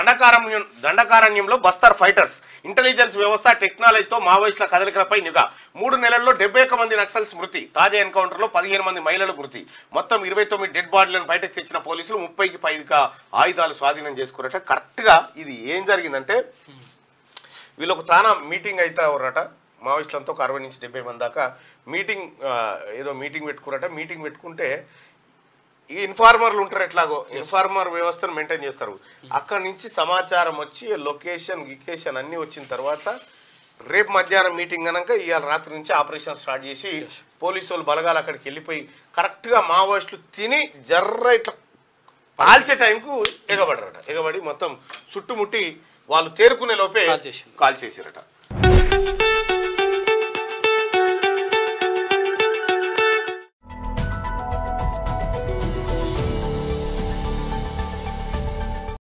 దండకారణ్యం దండకారణ్యంలో Bastar fighters intelligence వ్యవస్థ టెక్నాలజీతో మావోయిస్టుల కదలికలపై నిఘా మూడు నెలల్లో డెబ్బై ఒక్క మంది నక్సల్స్ మృతి తాజా ఎన్కౌంటర్లో పదిహేను మంది మహిళలు మృతి మొత్తం ఇరవై తొమ్మిది డెడ్ బాడీలను బయటకు తెచ్చిన పోలీసులు ముప్పైకి పైగా ఆయుధాలు స్వాధీనం చేసుకున్నట్ట కరెక్ట్గా ఇది ఏం జరిగిందంటే వీళ్ళకు చాలా మీటింగ్ అయితే ఎవరట మావోయిస్టులంతా ఒక అరవై నుంచి డెబ్బై మంది దాకా మీటింగ్ ఆ, ఏదో మీటింగ్ పెట్టుకున్నారట మీటింగ్ పెట్టుకుంటే ఈ ఇన్ఫార్మర్లు ఉంటారు ఎట్లాగో ఇన్ఫార్మర్ వ్యవస్థను మెయింటైన్ చేస్తారు అక్కడి నుంచి సమాచారం వచ్చి లొకేషన్ గికేషన్ అన్నీ వచ్చిన తర్వాత రేపు మధ్యాహ్నం మీటింగ్ కనుక ఇవాళ రాత్రి నుంచి ఆపరేషన్ స్టార్ట్ చేసి పోలీసు వాళ్ళు బలగాలు అక్కడికి వెళ్ళిపోయి కరెక్ట్గా మావోయిస్టులు తిని జర్ర ఇట్లా కాల్చే టైంకు ఎగబడరట ఎగబడి మొత్తం చుట్టుముట్టి వాళ్ళు తేరుకునే లోపే కాల్చేసింది. కాల్ చేసిరట